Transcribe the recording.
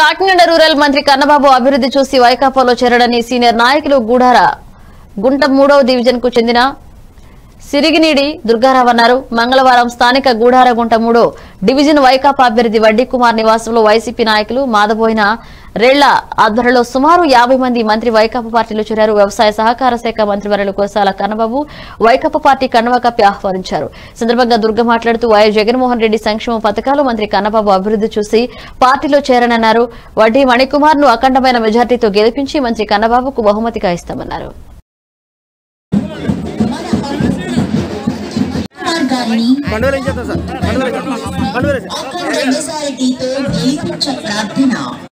Kakinada rural మంత్రి కన్నబాబు అభివృద్ధి చూసి వైకాపాలో చేరడని సీనియర్ నాయకులు గూడార గుంట మూడవ డివిజన్ కు చెందిన సిరిగినీడి దుర్గారావు అన్నారు మంగళవారం స్థానిక గూడారగుంట మూడో డివిజన్ వైకాపా అభ్యర్థి వడ్డీ కుమార్ నివాసంలో వైసీపీ నాయకులు మాదబోయిన రెళ్ల ఆధ్వర్యంలో సుమారు యాభై మంది మంత్రి వైకాపా పార్టీలో చేరారు వ్యవసాయ సహకార శాఖ మంత్రివర్యులు కోసాల కన్నబాబు వైకాపా పార్టీ కన్నవ కప్పి ఆహ్వానించారు ఈ సందర్భంగా దుర్గ మాట్లాడుతూ వైఎస్ జగన్మోహన్ రెడ్డి సంక్షేమ పథకాలు మంత్రి కన్నబాబు అభివృద్ధి చూసి పార్టీలో చేరనన్నారు వడ్డీ మణికుమార్ ను అఖండమైన మెజార్టీతో గెలిపించి మంత్రి కన్నబాబుకు బహుమతిగా ఇస్తామన్నారు మార్గాన్ని పండుగలు ఏం చేస్తాం సార్ పండుగలు పండుగలు సార్ అక్కడ మెజారిటీతో గెలిపించ ప్రార్థన